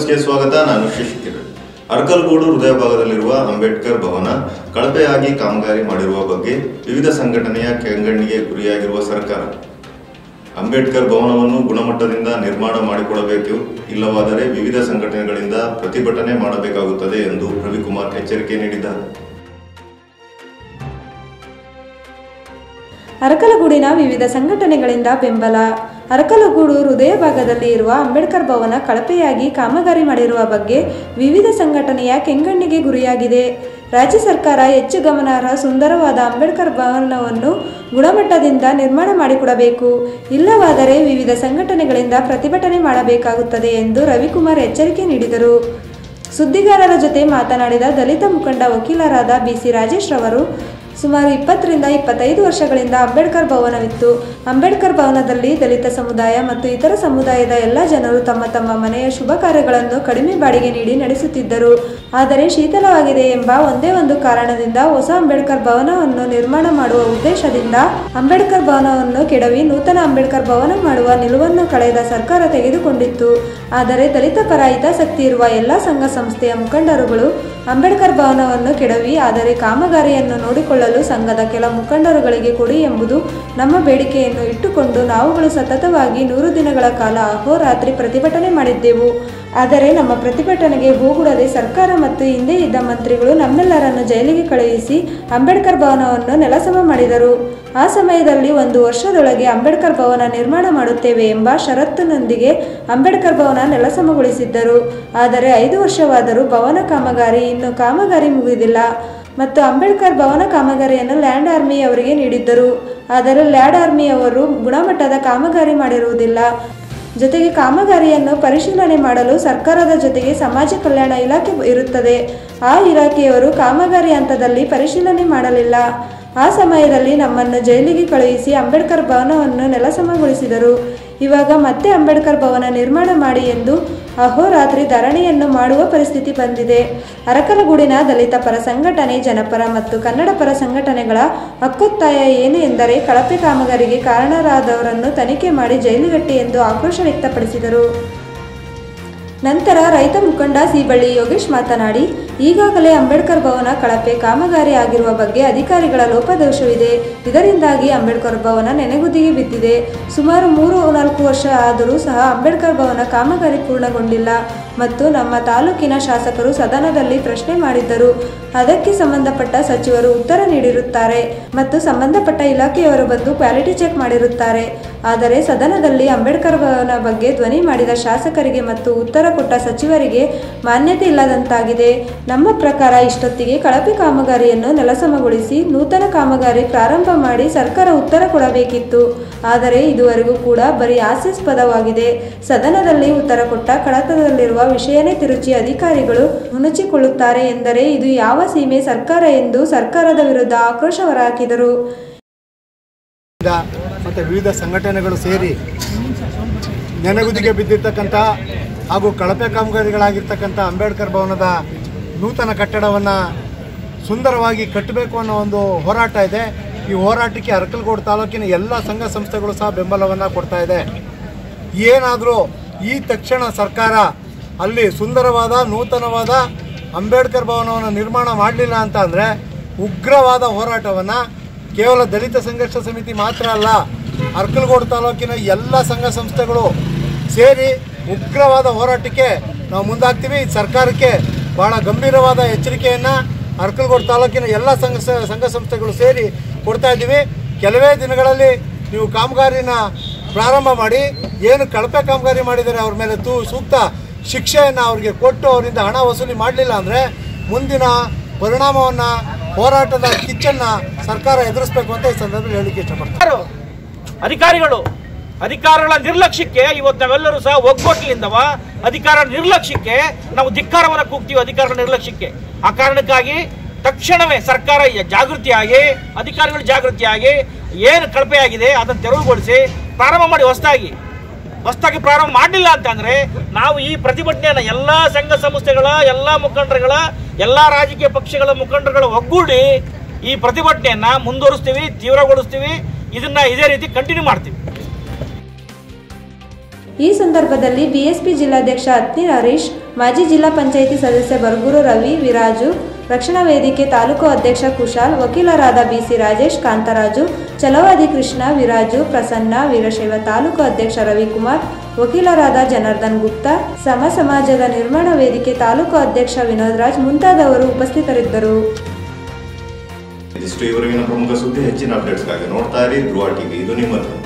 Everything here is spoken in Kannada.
ನ್ಯೂಸ್ಗೆ ಸ್ವಾಗತ ನಾನು ಶಶಿಕಿರಣ್ ಅರ್ಕಲ್ಗೂಡು ಹೃದಯ ಭಾಗದಲ್ಲಿರುವ ಅಂಬೇಡ್ಕರ್ ಭವನ ಕಳಪೆಯಾಗಿ ಕಾಮಗಾರಿ ಮಾಡಿರುವ ಬಗ್ಗೆ ವಿವಿಧ ಸಂಘಟನೆಯ ಕೆಂಗಣ್ಣಿಗೆ ಗುರಿಯಾಗಿರುವ ಸರ್ಕಾರ ಅಂಬೇಡ್ಕರ್ ಭವನವನ್ನು ಗುಣಮಟ್ಟದಿಂದ ನಿರ್ಮಾಣ ಮಾಡಿಕೊಡಬೇಕು ಇಲ್ಲವಾದರೆ ವಿವಿಧ ಸಂಘಟನೆಗಳಿಂದ ಪ್ರತಿಭಟನೆ ಮಾಡಬೇಕಾಗುತ್ತದೆ ಎಂದು ರವಿಕುಮಾರ್ ಎಚ್ಚರಿಕೆ ನೀಡಿದ್ದಾರೆ ಅರಕಲಗೂಡಿನ ವಿವಿಧ ಸಂಘಟನೆಗಳಿಂದ ಬೆಂಬಲ ಅರಕಲಗೂಡು ಹೃದಯ ಭಾಗದಲ್ಲಿ ಇರುವ ಅಂಬೇಡ್ಕರ್ ಭವನ ಕಳಪೆಯಾಗಿ ಕಾಮಗಾರಿ ಮಾಡಿರುವ ಬಗ್ಗೆ ವಿವಿಧ ಸಂಘಟನೆಯ ಕೆಂಗಣ್ಣಿಗೆ ಗುರಿಯಾಗಿದೆ ರಾಜ್ಯ ಸರ್ಕಾರ ಹೆಚ್ಚು ಗಮನಾರ್ಹ ಸುಂದರವಾದ ಅಂಬೇಡ್ಕರ್ ಭವನವನ್ನು ಗುಣಮಟ್ಟದಿಂದ ನಿರ್ಮಾಣ ಮಾಡಿಕೊಡಬೇಕು ಇಲ್ಲವಾದರೆ ವಿವಿಧ ಸಂಘಟನೆಗಳಿಂದ ಪ್ರತಿಭಟನೆ ಮಾಡಬೇಕಾಗುತ್ತದೆ ಎಂದು ರವಿಕುಮಾರ್ ಎಚ್ಚರಿಕೆ ನೀಡಿದರು ಸುದ್ದಿಗಾರರ ಜೊತೆ ಮಾತನಾಡಿದ ದಲಿತ ಮುಖಂಡ ವಕೀಲರಾದ ಬಿಸಿ ರಾಜೇಶ್ ರವರು ಸುಮಾರು ಇಪ್ಪತ್ತರಿಂದ ಇಪ್ಪತ್ತೈದು ವರ್ಷಗಳಿಂದ ಅಂಬೇಡ್ಕರ್ ಭವನವಿತ್ತು ಅಂಬೇಡ್ಕರ್ ಭವನದಲ್ಲಿ ದಲಿತ ಸಮುದಾಯ ಮತ್ತು ಇತರ ಸಮುದಾಯದ ಎಲ್ಲ ಜನರು ತಮ್ಮ ತಮ್ಮ ಮನೆಯ ಶುಭ ಕಾರ್ಯಗಳನ್ನು ಕಡಿಮೆ ಬಾಡಿಗೆ ನೀಡಿ ನಡೆಸುತ್ತಿದ್ದರು ಆದರೆ ಶೀತಲವಾಗಿದೆ ಎಂಬ ಒಂದೇ ಒಂದು ಕಾರಣದಿಂದ ಹೊಸ ಅಂಬೇಡ್ಕರ್ ಭವನವನ್ನು ನಿರ್ಮಾಣ ಮಾಡುವ ಉದ್ದೇಶದಿಂದ ಅಂಬೇಡ್ಕರ್ ಭವನವನ್ನು ಕೆಡವಿ ನೂತನ ಅಂಬೇಡ್ಕರ್ ಭವನ ಮಾಡುವ ನಿಲುವನ್ನು ಕಳೆದ ಸರ್ಕಾರ ತೆಗೆದುಕೊಂಡಿತ್ತು ಆದರೆ ದಲಿತ ಪರ ಹಿತಾಸಕ್ತಿ ಇರುವ ಎಲ್ಲ ಸಂಘ ಸಂಸ್ಥೆಯ ಮುಖಂಡರುಗಳು ಅಂಬೇಡ್ಕರ್ ಭವನವನ್ನು ಕೆಡವಿ ಆದರೆ ಕಾಮಗಾರಿಯನ್ನು ನೋಡಿಕೊಳ್ಳಲು ಸಂಘದ ಕೆಲ ಮುಖಂಡರುಗಳಿಗೆ ಕೊಡಿ ಎಂಬುದು ನಮ್ಮ ಬೇಡಿಕೆಯನ್ನು ಇಟ್ಟುಕೊಂಡು ನಾವುಗಳು ಸತತವಾಗಿ ನೂರು ದಿನಗಳ ಕಾಲ ಅಹೋರಾತ್ರಿ ಪ್ರತಿಭಟನೆ ಮಾಡಿದ್ದೆವು ಆದರೆ ನಮ್ಮ ಪ್ರತಿಭಟನೆಗೆ ಹೂಗುಡದೆ ಸರ್ಕಾರ ಮತ್ತು ಹಿಂದೆ ಇದ್ದ ಮಂತ್ರಿಗಳು ನಮ್ಮೆಲ್ಲರನ್ನು ಜೈಲಿಗೆ ಕಳುಹಿಸಿ ಅಂಬೇಡ್ಕರ್ ಭವನವನ್ನು ನೆಲಸಮ ಮಾಡಿದರು ಆ ಸಮಯದಲ್ಲಿ ಒಂದು ವರ್ಷದೊಳಗೆ ಅಂಬೇಡ್ಕರ್ ಭವನ ನಿರ್ಮಾಣ ಮಾಡುತ್ತೇವೆ ಎಂಬ ಷರತ್ತಿನೊಂದಿಗೆ ಅಂಬೇಡ್ಕರ್ ಭವನ ನೆಲಸಮಗೊಳಿಸಿದ್ದರು ಆದರೆ ಐದು ವರ್ಷವಾದರೂ ಭವನ ಕಾಮಗಾರಿ ಇನ್ನು ಕಾಮಗಾರಿ ಮುಗಿದಿಲ್ಲ ಮತ್ತು ಅಂಬೇಡ್ಕರ್ ಭವನ ಕಾಮಗಾರಿಯನ್ನು ಲ್ಯಾಂಡ್ ಆರ್ಮಿ ಅವರಿಗೆ ನೀಡಿದ್ದರು ಆದರೆ ಲ್ಯಾಂಡ್ ಆರ್ಮಿಯವರು ಗುಣಮಟ್ಟದ ಕಾಮಗಾರಿ ಮಾಡಿರುವುದಿಲ್ಲ ಜೊತೆಗೆ ಕಾಮಗಾರಿಯನ್ನು ಪರಿಶೀಲನೆ ಮಾಡಲು ಸರ್ಕಾರದ ಜೊತೆಗೆ ಸಮಾಜ ಕಲ್ಯಾಣ ಇಲಾಖೆ ಇರುತ್ತದೆ ಆ ಇಲಾಖೆಯವರು ಕಾಮಗಾರಿ ಹಂತದಲ್ಲಿ ಪರಿಶೀಲನೆ ಮಾಡಲಿಲ್ಲ ಆ ಸಮಯದಲ್ಲಿ ನಮ್ಮನ್ನು ಜೈಲಿಗೆ ಕಳುಹಿಸಿ ಅಂಬೇಡ್ಕರ್ ಭವನವನ್ನು ನೆಲಸಮಗೊಳಿಸಿದರು ಇವಾಗ ಮತ್ತೆ ಅಂಬೇಡ್ಕರ್ ಭವನ ನಿರ್ಮಾಣ ಮಾಡಿ ಎಂದು ಅಹೋರಾತ್ರಿ ಧರಣಿಯನ್ನು ಮಾಡುವ ಪರಿಸ್ಥಿತಿ ಬಂದಿದೆ ಅರಕಲಗೂಡಿನ ದಲಿತ ಪರ ಸಂಘಟನೆ ಜನಪರ ಮತ್ತು ಕನ್ನಡ ಪರ ಸಂಘಟನೆಗಳ ಹಕ್ಕೊತ್ತಾಯ ಏನು ಎಂದರೆ ಕಳಪೆ ಕಾಮಗಾರಿಗೆ ಕಾರಣರಾದವರನ್ನು ತನಿಖೆ ಮಾಡಿ ಜೈಲಿಗಟ್ಟಿ ಎಂದು ಆಕ್ರೋಶ ವ್ಯಕ್ತಪಡಿಸಿದರು ನಂತರ ರೈತ ಮುಖಂಡ ಸಿಬಳ್ಳಿ ಯೋಗೇಶ್ ಮಾತನಾಡಿ ಈಗಾಗಲೇ ಅಂಬೇಡ್ಕರ್ ಭವನ ಕಳಪೆ ಕಾಮಗಾರಿ ಆಗಿರುವ ಬಗ್ಗೆ ಅಧಿಕಾರಿಗಳ ಲೋಪದೋಷವಿದೆ ಇದರಿಂದಾಗಿ ಅಂಬೇಡ್ಕರ್ ಭವನ ನೆನೆಗುದಿಗೆ ಬಿದ್ದಿದೆ ಸುಮಾರು ಮೂರು ನಾಲ್ಕು ವರ್ಷ ಆದರೂ ಸಹ ಅಂಬೇಡ್ಕರ್ ಭವನ ಕಾಮಗಾರಿ ಪೂರ್ಣಗೊಂಡಿಲ್ಲ ಮತ್ತು ನಮ್ಮ ತಾಲೂಕಿನ ಶಾಸಕರು ಸದನದಲ್ಲಿ ಪ್ರಶ್ನೆ ಮಾಡಿದ್ದರು ಅದಕ್ಕೆ ಸಂಬಂಧಪಟ್ಟ ಸಚಿವರು ಉತ್ತರ ನೀಡಿರುತ್ತಾರೆ ಮತ್ತು ಸಂಬಂಧಪಟ್ಟ ಇಲಾಖೆಯವರು ಬಂದು ಕ್ವಾಲಿಟಿ ಚೆಕ್ ಮಾಡಿರುತ್ತಾರೆ ಆದರೆ ಸದನದಲ್ಲಿ ಅಂಬೇಡ್ಕರ್ ಭವನ ಬಗ್ಗೆ ಧ್ವನಿ ಮಾಡಿದ ಶಾಸಕರಿಗೆ ಮತ್ತು ಉತ್ತರ ಕೊಟ್ಟ ಸಚಿವರಿಗೆ ಮಾನ್ಯತೆ ಇಲ್ಲದಂತಾಗಿದೆ ನಮ್ಮ ಪ್ರಕಾರ ಇಷ್ಟೊತ್ತಿಗೆ ಕಳಪೆ ಕಾಮಗಾರಿಯನ್ನು ನೆಲಸಮಗೊಳಿಸಿ ನೂತನ ಕಾಮಗಾರಿ ಪ್ರಾರಂಭ ಮಾಡಿ ಸರ್ಕಾರ ಉತ್ತರ ಕೊಡಬೇಕಿತ್ತು ಆದರೆ ಇದುವರೆಗೂ ಕೂಡ ಬರೀ ಹಾಸ್ಯಾಸ್ಪದವಾಗಿದೆ ಸದನದಲ್ಲಿ ಉತ್ತರ ಕೊಟ್ಟ ಕಡತದಲ್ಲಿರುವ ವಿಷಯನೇ ತಿರುಚಿ ಅಧಿಕಾರಿಗಳು ನುಣುಚಿಕೊಳ್ಳುತ್ತಾರೆ ಎಂದರೆ ಇದು ಯಾವ ಸೀಮೆ ಸರ್ಕಾರ ಎಂದು ಸರ್ಕಾರದ ವಿರುದ್ಧ ಆಕ್ರೋಶ ಹೊರಹಾಕಿದರು ಮತ್ತು ವಿವಿಧ ಸಂಘಟನೆಗಳು ಸೇರಿ ನೆನೆಗುದಿಗೆ ಬಿದ್ದಿರ್ತಕ್ಕಂಥ ಹಾಗೂ ಕಳಪೆ ಕಾಮಗಾರಿಗಳಾಗಿರ್ತಕ್ಕಂಥ ಅಂಬೇಡ್ಕರ್ ಭವನದ ನೂತನ ಕಟ್ಟಡವನ್ನು ಸುಂದರವಾಗಿ ಕಟ್ಟಬೇಕು ಅನ್ನೋ ಒಂದು ಹೋರಾಟ ಇದೆ ಈ ಹೋರಾಟಕ್ಕೆ ಅರಕಲಗೋಡು ತಾಲೂಕಿನ ಎಲ್ಲ ಸಂಘ ಸಂಸ್ಥೆಗಳು ಸಹ ಬೆಂಬಲವನ್ನು ಕೊಡ್ತಾ ಇದೆ ಏನಾದರೂ ಈ ತಕ್ಷಣ ಸರ್ಕಾರ ಅಲ್ಲಿ ಸುಂದರವಾದ ನೂತನವಾದ ಅಂಬೇಡ್ಕರ್ ಭವನವನ್ನು ನಿರ್ಮಾಣ ಮಾಡಲಿಲ್ಲ ಅಂತ ಅಂದರೆ ಉಗ್ರವಾದ ಹೋರಾಟವನ್ನು ಕೇವಲ ದಲಿತ ಸಂಘರ್ಷ ಸಮಿತಿ ಮಾತ್ರ ಅಲ್ಲ ಅರ್ಕಲಗೋಡು ತಾಲೂಕಿನ ಎಲ್ಲ ಸಂಘ ಸಂಸ್ಥೆಗಳು ಸೇರಿ ಉಗ್ರವಾದ ಹೋರಾಟಕ್ಕೆ ನಾವು ಮುಂದಾಗ್ತೀವಿ ಈ ಸರ್ಕಾರಕ್ಕೆ ಬಹಳ ಗಂಭೀರವಾದ ಎಚ್ಚರಿಕೆಯನ್ನು ಅರ್ಕಲಗೋಡು ತಾಲೂಕಿನ ಎಲ್ಲ ಸಂಘ ಸ- ಸಂಘ ಸಂಸ್ಥೆಗಳು ಸೇರಿ ಕೊಡ್ತಾ ಇದ್ದೀವಿ ಕೆಲವೇ ದಿನಗಳಲ್ಲಿ ನೀವು ಕಾಮಗಾರಿನ ಪ್ರಾರಂಭ ಮಾಡಿ ಏನು ಕಳಪೆ ಕಾಮಗಾರಿ ಮಾಡಿದರೆ ಅವ್ರ ಮೇಲೆ ತೂ ಸೂಕ್ತ ಶಿಕ್ಷೆಯನ್ನು ಅವ್ರಿಗೆ ಕೊಟ್ಟು ಅವರಿಂದ ಹಣ ವಸೂಲಿ ಮಾಡಲಿಲ್ಲ ಅಂದರೆ ಮುಂದಿನ ಪರಿಣಾಮವನ್ನು ಹೋರಾಟದ ಕಿಚ್ಚನ್ನು ಸರ್ಕಾರ ಎದುರಿಸಬೇಕು ಅಂತ ಈ ಸಂದರ್ಭದಲ್ಲಿ ಹೇಳಲಿಕ್ಕೆ ಇಷ್ಟಪಡ್ತೀನಿ ಯಾರು ಅಧಿಕಾರಿಗಳು ಅಧಿಕಾರಿಗಳ ನಿರ್ಲಕ್ಷ್ಯಕ್ಕೆ ಇವತ್ತು ನಾವೆಲ್ಲರೂ ಸಹ ಒಗ್ಗಟ್ಟಿನಿಂದವ ಅಧಿಕಾರ ನಿರ್ಲಕ್ಷ್ಯಕ್ಕೆ ನಾವು ಧಿಕ್ಕಾರವನ್ನು ಕೂಗ್ತೀವಿ ಅಧಿಕಾರಿಗಳ ನಿರ್ಲಕ್ಷ್ಯಕ್ಕೆ ಆ ಕಾರಣಕ್ಕಾಗಿ ತಕ್ಷಣವೇ ಸರ್ಕಾರ ಯ- ಜಾಗೃತಿಯಾಗಿ ಅಧಿಕಾರಿಗಳು ಜಾಗೃತಿಯಾಗಿ ಏನು ಕಳಪೆಯಾಗಿದೆ ಅದನ್ನು ತೆರವುಗೊಳಿಸಿ ಪ್ರಾರಂಭ ಮಾಡಿ ಹೊಸದಾಗಿ ಹೊಸದಾಗಿ ಪ್ರಾರಂಭ ಮಾಡಲಿಲ್ಲ ಅಂತಂದ್ರೆ ನಾವು ಈ ಪ್ರತಿಭಟನೆಯನ್ನ ಎಲ್ಲಾ ಸಂಘ ಸಂಸ್ಥೆಗಳ ಎಲ್ಲಾ ಮುಖಂಡರುಗಳ ಎಲ್ಲಾ ರಾಜಕೀಯ ಪಕ್ಷಗಳ ಮುಖಂಡರುಗಳ ಒಗ್ಗೂಡಿ ಈ ಪ್ರತಿಭಟನೆಯನ್ನ ಮುಂದುವರಿಸ್ತೀವಿ ತೀವ್ರಗೊಳಿಸ್ತೀವಿ ಇದನ್ನ ಇದೇ ರೀತಿ ಕಂಟಿನ್ಯೂ ಮಾಡ್ತೀವಿ ಈ ಸಂದರ್ಭದಲ್ಲಿ ಬಿಎಸ್ಪಿ ಜಿಲ್ಲಾಧ್ಯಕ್ಷ ಅತ್ನಿ ಹರೀಶ್ ಮಾಜಿ ಜಿಲ್ಲಾ ಪಂಚಾಯಿತಿ ಸದಸ್ಯ ಬರ್ಗೂರು ರವಿ ವಿರಾಜು ರಕ್ಷಣಾ ವೇದಿಕೆ ತಾಲೂಕು ಅಧ್ಯಕ್ಷ ಕುಶಾಲ್ ವಕೀಲರಾದ ಬಿಸಿ ರಾಜೇಶ್ ಕಾಂತರಾಜು ಛಲವಾದಿ ಕೃಷ್ಣ ವಿರಾಜು ಪ್ರಸನ್ನ ವೀರಶೈವ ತಾಲೂಕು ಅಧ್ಯಕ್ಷ ರವಿಕುಮಾರ್ ವಕೀಲರಾದ ಜನಾರ್ದನ್ ಗುಪ್ತಾ ಸಮ ಸಮಾಜದ ನಿರ್ಮಾಣ ವೇದಿಕೆ ತಾಲೂಕು ಅಧ್ಯಕ್ಷ ವಿನೋದ್ ರಾಜ್ ಮುಂತಾದವರು ಉಪಸ್ಥಿತರಿದ್ದರು ಇದಿಷ್ಟು ಇವರೆಗಿನ ಪ್ರಮುಖ ಸುದ್ದಿ ಹೆಚ್ಚಿನ ಅಪ್ಡೇಟ್ಸ್ಗಾಗಿ ನೋಡ್ತಾ ಇರಿ ಧ್ರುವ ಟಿವಿ ಇದು ನಿಮ್ಮದು